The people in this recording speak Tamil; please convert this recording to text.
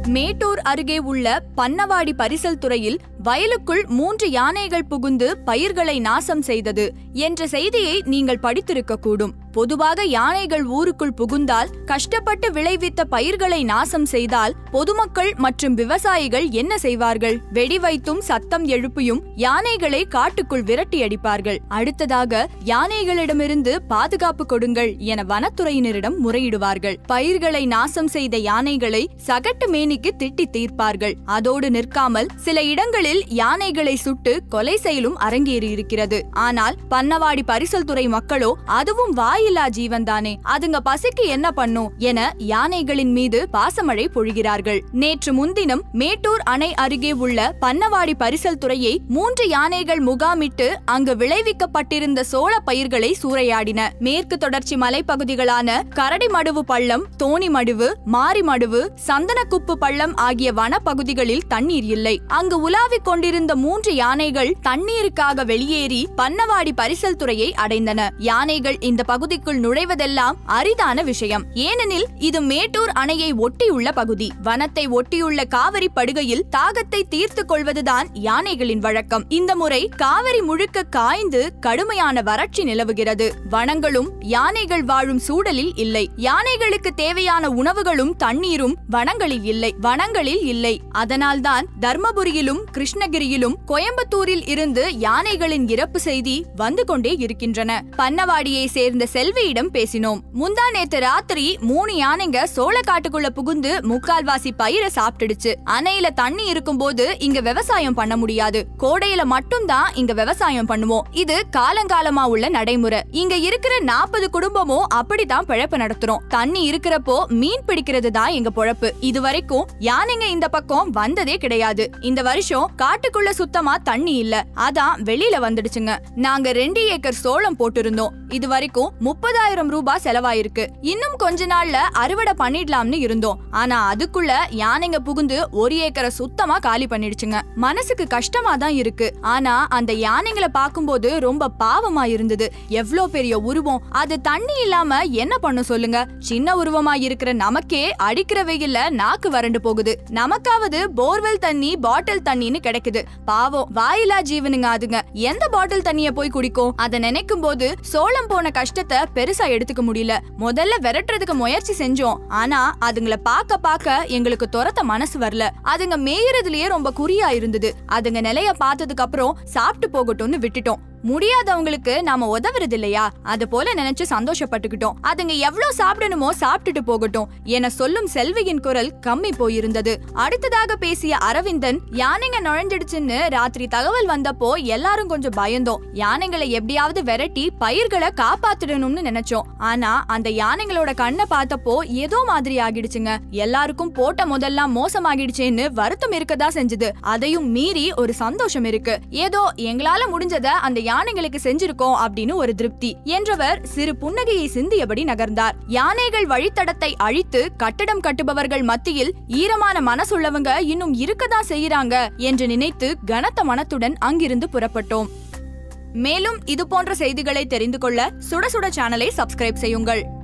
மேட்டூர் அருகே உள்ள பன்னவாடி பரிசல் துறையில் வயலுக்குள் மூன்று யானைகள் புகுந்து பயிர்களை நாசம் செய்தது என்ற செய்தியை நீங்கள் படித்திருக்கக்கூடும் பொதுவாக யானைகள் ஊருக்குள் புகுந்தால் கஷ்டப்பட்டு விளைவித்த பயிர்களை நாசம் செய்தால் பொதுமக்கள் மற்றும் விவசாயிகள் என்ன செய்வார்கள் வெடி வைத்தும் சத்தம் எழுப்பியும் யானைகளை காட்டுக்குள் விரட்டி அடிப்பார்கள் அடுத்ததாக யானைகளிடமிருந்து பாதுகாப்பு கொடுங்கள் என வனத்துறையினரிடம் முறையிடுவார்கள் பயிர்களை நாசம் செய்த யானைகளை சகட்டு மேனிக்கு திட்டி தீர்ப்பார்கள் அதோடு நிற்காமல் சில இடங்களில் யானைகளை சுட்டு கொலை செயலும் அரங்கேறியிருக்கிறது ஆனால் பன்னவாடி பரிசல் துறை மக்களோ அதுவும் வாயில்லா ஜீவன்தானே அதுங்க பசிக்கு என்ன பண்ணும் என யானைகளின் மீது பாசமழை பொழிகிறார்கள் நேற்று முன்தினம் மேட்டூர் அணை அருகே உள்ள பன்னவாடி பரிசல் துறையை மூன்று யானைகள் முகாமிட்டு அங்கு விளைவிக்கப்பட்டிருந்த சோள பயிர்களை சூறையாடின மேற்கு தொடர்ச்சி மலைப்பகுதிகளான கரடிமடுவு பள்ளம் தோணிமடுவு மாரிமடுவு சந்தனக்குப்பு பள்ளம் ஆகிய வனப்பகுதிகளில் தண்ணீர் இல்லை அங்கு உலாவிக் கொண்டிருந்த மூன்று யானைகள் தண்ணீருக்காக வெளியேறி பன்னவாடி பரிசல் துறையை அடைந்தன யானைகள் இந்த பகுதிக்குள் நுழைவதெல்லாம் அரிதான விஷயம் ஏனெனில் இது மேட்டூர் அணையை ஒட்டியுள்ள பகுதி வனத்தை ஒட்டியுள்ள காவிரி படுகையில் தாகத்தை தீர்த்து கொள்வதுதான் யானைகளின் வழக்கம் இந்த முறை காவிரி முழுக்க காய்ந்து கடுமையான வறட்சி நிலவுகிறது வனங்களும் யானைகள் வாழும் சூழலில் இல்லை யானைகளுக்கு தேவையான உணவுகளும் தண்ணீரும் வனங்களில் இல்லை வனங்களில் இல்லை அதனால்தான் தர்மபுரியிலும் கிருஷ்ணகிரியிலும் கோயம்புத்தூரில் இருந்து யானைகளின் இறப்பு செய்தி வந்து கொண்டே இருக்கின்றன பன்னவாடியை சேர்ந்த செல்வியிடம் பேசினோம் முந்தா நேத்து ராத்திரி மூணு யானைங்க சோளக்காட்டுக்குள்ள புகுந்து முக்கால்வாசி பயிரை சாப்பிட்டுடுச்சு அணையில தண்ணி இருக்கும்போது இங்க விவசாயம் பண்ண முடியாது கோடையில மட்டும்தான் இங்க விவசாயம் பண்ணுவோம் இது காலங்காலமா உள்ள நடைமுறை இங்க இருக்கிற நாற்பது குடும்பமும் அப்படிதான் பிழப்பு நடத்துறோம் தண்ணி இருக்கிறப்போ மீன் பிடிக்கிறது தான் எங்க பொழப்பு இது வரைக்கும் யானைங்க இந்த பக்கம் வந்ததே கிடையாது இந்த வருஷம் காட்டுக்குள்ள சுத்தமா தண்ணி இல்ல அதான் வெளியில வந்துடுச்சுங்க நாங்க ரெண்டு ஏக்கர் சோளம் போட்டிருந்தோம் இது வரைக்கும் முப்பதாயிரம் ரூபாய் செலவாயிருக்கு இன்னும் கொஞ்ச நாள்ல அறுவடை பண்ணிடலாம்னு இருந்தோம் ஆனா அதுக்குள்ள யானைங்க புகுந்து ஒரு ஏக்கரை சுத்தமா காலி பண்ணிடுச்சுங்க மனசுக்கு கஷ்டமா தான் இருக்கு ஆனா அந்த யானைங்களை பார்க்கும்போது ரொம்ப பாவமா இருந்தது எவ்ளோ பெரிய உருவம் அது தண்ணி இல்லாம என்ன பண்ணும் சொல்லுங்க சின்ன உருவமா இருக்கிற நமக்கே அடிக்கிற வெயில்ல நாக்கு வறண்டு போகுது நமக்காவது போர்வெல் தண்ணி பாட்டில் தண்ணின்னு கிடைக்குது பாவம் வாயிலா ஜீவனுங்க அதுங்க எந்த பாட்டில் தண்ணிய போய் குடிக்கும் அதை நினைக்கும் போது சோளம் போன கஷ்டத்தை பெருசா எடுத்துக்க முடியல முதல்ல விரட்டுறதுக்கு முயற்சி செஞ்சோம் ஆனா அதுங்கள பாக்க பாக்க எங்களுக்கு துரத்த மனசு வரல அதுங்க மேயறதுலயே ரொம்ப குறியா இருந்தது அதுங்க நிலைய பார்த்ததுக்கு அப்புறம் சாப்பிட்டு போகட்டும்னு விட்டுட்டோம் முடியாதவங்களுக்கு நாம உதவுறது இல்லையா அது போல நினைச்சு சந்தோஷப்பட்டுக்கிட்டோம் அதுங்க எவ்வளவு சாப்பிடணுமோ சாப்பிட்டுட்டு போகட்டும் என சொல்லும் செல்வியின் குரல் கம்மி போயிருந்தது அடுத்ததாக பேசிய அரவிந்தன் யானைங்க நுழைஞ்சிடுச்சுன்னு ராத்திரி தகவல் வந்தப்போ எல்லாரும் கொஞ்சம் பயந்தோம் யானைங்களை எப்படியாவது விரட்டி பயிர்களை காப்பாத்திடணும்னு நினைச்சோம் ஆனா அந்த யானைங்களோட கண்ணை பார்த்தப்போ ஏதோ மாதிரி ஆகிடுச்சுங்க எல்லாருக்கும் போட்ட முதல்லாம் மோசமாகிடுச்சேன்னு வருத்தம் இருக்கதா செஞ்சது அதையும் மீறி ஒரு சந்தோஷம் இருக்கு ஏதோ எங்களால முடிஞ்சத அந்த யானைகளுக்கு செஞ்சிருக்கோம் அப்படின்னு ஒரு திருப்தி என்றவர் சிறு புன்னகையை சிந்தியபடி நகர்ந்தார் யானைகள் வழித்தடத்தை அழித்து கட்டடம் கட்டுபவர்கள் மத்தியில் ஈரமான மனசுள்ளவங்க இன்னும் இருக்கதான் செய்யறாங்க என்று நினைத்து கனத்த மனத்துடன் அங்கிருந்து புறப்பட்டோம் மேலும் இது போன்ற செய்திகளை தெரிந்து கொள்ள சுட சுட சேனலை சப்ஸ்கிரைப் செய்யுங்கள்